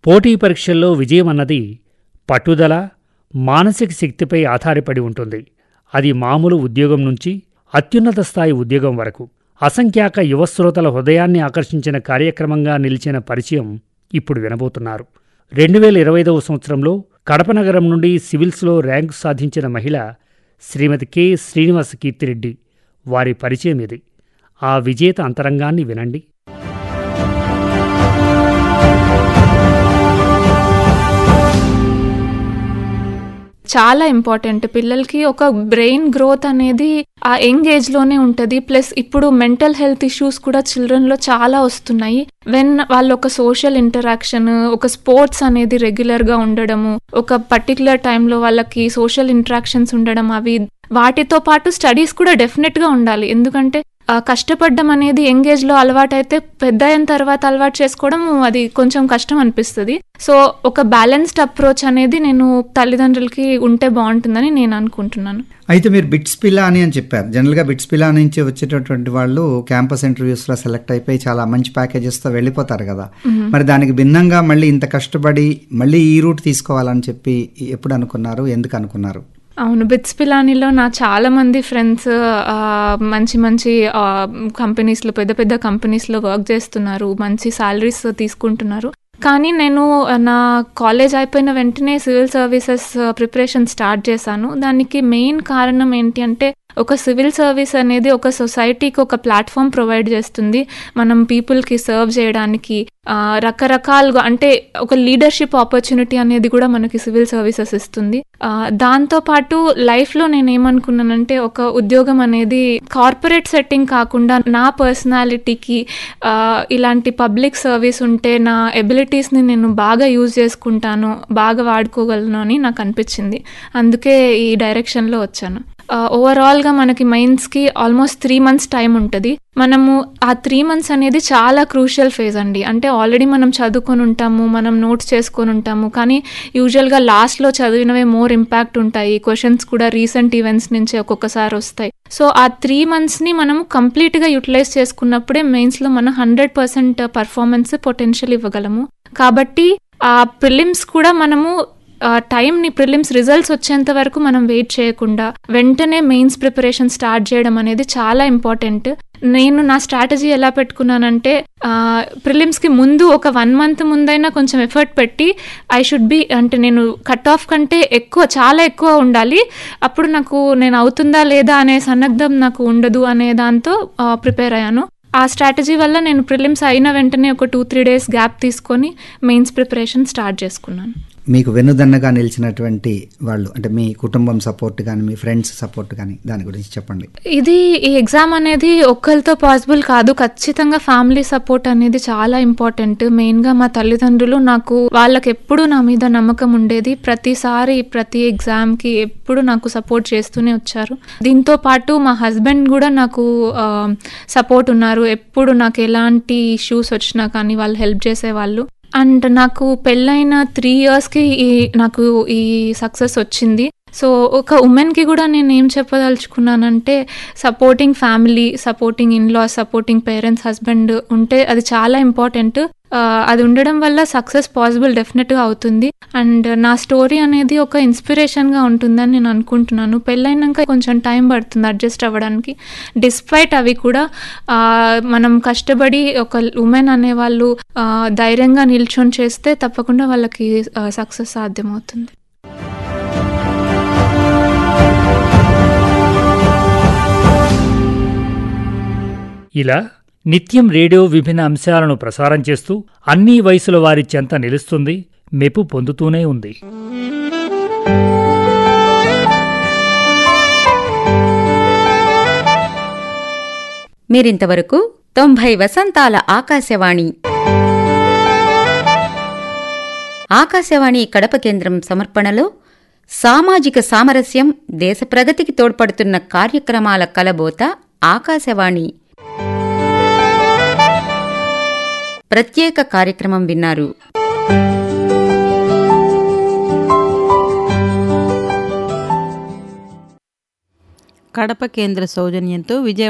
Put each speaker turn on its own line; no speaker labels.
పోటీ పరీక్షల్లో విజయం అన్నది పట్టుదల మానసిక శక్తిపై ఆధారపడి ఉంటుంది అది మామూలు ఉద్యోగం నుంచి అత్యున్నత స్థాయి ఉద్యోగం వరకు అసంఖ్యాక యువశ్రోతల హృదయాన్ని ఆకర్షించిన కార్యక్రమంగా నిలిచిన పరిచయం ఇప్పుడు వినబోతున్నారు రెండు వేల ఇరవై ఐదవ సంవత్సరంలో కడప నగరం నుండి సివిల్స్లో ర్యాంకు సాధించిన మహిళ శ్రీమతి కె శ్రీనివాస కీర్తిరెడ్డి వారి పరిచయం ఇది ఆ విజేత అంతరంగాన్ని వినండి
చాలా ఇంపార్టెంట్ పిల్లలకి ఒక బ్రెయిన్ గ్రోత్ అనేది ఆ యంగ్ ఏజ్ లోనే ఉంటది ప్లస్ ఇప్పుడు మెంటల్ హెల్త్ ఇష్యూస్ కూడా చిల్డ్రన్ లో చాలా వస్తున్నాయి వెన్ వాళ్ళు ఒక సోషల్ ఇంటరాక్షన్ ఒక స్పోర్ట్స్ అనేది రెగ్యులర్ గా ఉండడము ఒక పర్టికులర్ టైంలో వాళ్ళకి సోషల్ ఇంటరాక్షన్స్ ఉండడం అవి వాటితో పాటు స్టడీస్ కూడా డెఫినెట్ గా ఉండాలి ఎందుకంటే ఆ, కష్టపడడం అనేది ఎంగేజ్ లో అలవాటైతే పెద్ద అయిన తర్వాత అలవాటు చేసుకోవడం అది కొంచెం కష్టం అనిపిస్తుంది సో ఒక బ్యాలెన్స్డ్ అప్రోచ్ అనేది నేను తల్లిదండ్రులకి ఉంటే బాగుంటుందని నేను అనుకుంటున్నాను
అయితే మీరు బిట్స్ పిల్లా అని అని చెప్పారు జనరల్గా బిట్స్ పిల్లా నుంచి వచ్చేటటువంటి వాళ్ళు క్యాంపస్ ఇంటర్వ్యూస్లో సెలెక్ట్ అయిపోయి చాలా మంచి ప్యాకేజెస్తో వెళ్ళిపోతారు కదా మరి దానికి భిన్నంగా మళ్ళీ ఇంత కష్టపడి మళ్ళీ ఈ రూట్ తీసుకోవాలని చెప్పి ఎప్పుడు అనుకున్నారు ఎందుకు అనుకున్నారు
అవును బిట్స్ పిలానీలో నా చాలా మంది ఫ్రెండ్స్ మంచి మంచి కంపెనీస్లో పెద్ద పెద్ద కంపెనీస్లో వర్క్ చేస్తున్నారు మంచి సాలరీస్ తీసుకుంటున్నారు కానీ నేను నా కాలేజ్ అయిపోయిన వెంటనే సివిల్ సర్వీసెస్ ప్రిపరేషన్ స్టార్ట్ చేశాను దానికి మెయిన్ కారణం ఏంటి అంటే ఒక సివిల్ సర్వీస్ అనేది ఒక సొసైటీకి ఒక ప్లాట్ఫామ్ ప్రొవైడ్ చేస్తుంది మనం పీపుల్కి సర్వ్ చేయడానికి ఆ, రకరకాలుగా అంటే ఒక లీడర్షిప్ ఆపర్చునిటీ అనేది కూడా మనకి సివిల్ సర్వీసెస్ ఇస్తుంది ఆ, దాంతో పాటు లైఫ్లో నేను ఏమనుకున్నానంటే ఒక ఉద్యోగం అనేది కార్పొరేట్ సెట్టింగ్ కాకుండా నా పర్సనాలిటీకి ఇలాంటి పబ్లిక్ సర్వీస్ ఉంటే నా ఎబిలిటీస్ని నేను బాగా యూజ్ చేసుకుంటాను బాగా వాడుకోగలను అని నాకు అనిపించింది అందుకే ఈ డైరెక్షన్లో వచ్చాను ఓవరాల్గా మనకి మైన్స్కి ఆల్మోస్ట్ త్రీ మంత్స్ టైం ఉంటుంది మనము ఆ త్రీ మంత్స్ అనేది చాలా క్రూషియల్ ఫేజ్ అండి అంటే ఆల్రెడీ మనం చదువుకొని ఉంటాము మనం నోట్స్ చేసుకొని ఉంటాము కానీ యూజువల్గా లాస్ట్లో చదివినవే మోర్ ఇంపాక్ట్ ఉంటాయి క్వశ్చన్స్ కూడా రీసెంట్ ఈవెంట్స్ నుంచి ఒక్కొక్కసారి వస్తాయి సో ఆ త్రీ మంత్స్ని మనం కంప్లీట్గా యూటిలైజ్ చేసుకున్నప్పుడే మెయిన్స్లో మనం హండ్రెడ్ పర్సెంట్ పర్ఫార్మెన్స్ పొటెన్షియల్ ఇవ్వగలము కాబట్టి ఆ ప్రిలిమ్స్ కూడా మనము ఆ టైంని ప్రిలిమ్స్ రిజల్ట్స్ వచ్చేంత వరకు మనం వెయిట్ చేయకుండా వెంటనే మెయిన్స్ ప్రిపరేషన్ స్టార్ట్ చేయడం అనేది చాలా ఇంపార్టెంట్ నేను నా స్ట్రాటజీ ఎలా పెట్టుకున్నానంటే ప్రిలిమ్స్కి ముందు ఒక వన్ మంత్ ముందైనా కొంచెం ఎఫర్ట్ పెట్టి ఐ షుడ్ బి అంటే నేను కట్ ఆఫ్ కంటే ఎక్కువ చాలా ఎక్కువ ఉండాలి అప్పుడు నాకు నేను అవుతుందా లేదా అనే సన్నద్ధం నాకు ఉండదు అనే దాంతో ప్రిపేర్ అయ్యాను ఆ స్ట్రాటజీ వల్ల నేను ప్రిలిమ్స్ అయిన వెంటనే ఒక టూ త్రీ డేస్ గ్యాప్ తీసుకొని మెయిన్స్ ప్రిపరేషన్ స్టార్ట్ చేసుకున్నాను
మీకు వెన్నుదన్నగా నిలిచినటువంటి వాళ్ళు అంటే మీ కుటుంబం సపోర్ట్ కానీ మీ ఫ్రెండ్స్ సపోర్ట్ కానీ దాని గురించి చెప్పండి
ఇది ఈ ఎగ్జామ్ అనేది ఒక్కరితో పాసిబుల్ కాదు ఖచ్చితంగా ఫ్యామిలీ సపోర్ట్ అనేది చాలా ఇంపార్టెంట్ మెయిన్ గా మా తల్లిదండ్రులు నాకు వాళ్ళకి ఎప్పుడు నా మీద నమ్మకం ఉండేది ప్రతిసారి ప్రతి ఎగ్జామ్ కి ఎప్పుడు నాకు సపోర్ట్ చేస్తూనే వచ్చారు దీంతో పాటు మా హస్బెండ్ కూడా నాకు సపోర్ట్ ఉన్నారు ఎప్పుడు నాకు ఎలాంటి ఇష్యూస్ వచ్చినా కానీ వాళ్ళు హెల్ప్ చేసేవాళ్ళు అండ్ నాకు పెళ్ళైన త్రీ ఇయర్స్కి ఈ నాకు ఈ సక్సెస్ వచ్చింది సో ఒక ఉమెన్కి కూడా నేను ఏం చెప్పదలుచుకున్నానంటే supporting family supporting in law supporting parents husband ఉంటే అది చాలా ఇంపార్టెంట్ అది ఉండడం వల్ల సక్సెస్ పాసిబుల్ డెఫినెట్గా అవుతుంది అండ్ నా స్టోరీ అనేది ఒక ఇన్స్పిరేషన్గా ఉంటుందని నేను అనుకుంటున్నాను పెళ్ళైనాక కొంచెం టైం పడుతుంది అడ్జస్ట్ అవ్వడానికి డిస్పైట్ అవి కూడా ఆ, మనం కష్టపడి ఒక ఉమెన్ అనేవాళ్ళు ఆ, ధైర్యంగా నిల్చొని చేస్తే తప్పకుండా వాళ్ళకి సక్సెస్ సాధ్యమవుతుంది
ఇలా నిత్యం రేడియో విభిన్న అంశాలను ప్రసారం చేస్తూ అన్ని వయసుల వారి చెంత నిలుస్తుంది మెప్పు పొందుతూనే ఉంది
మీరింతవరకు తొంభై వసంతాల ఆకాశవాణి ఆకాశవాణి కడప కేంద్రం సమర్పణలో సామాజిక సామరస్యం దేశ ప్రగతికి తోడ్పడుతున్న కార్యక్రమాల కలబోత ఆకాశవాణి ప్రత్యేక కార్యక్రమం విన్నారు
కడప కేంద్ర సౌజన్యంతో విజయవాడ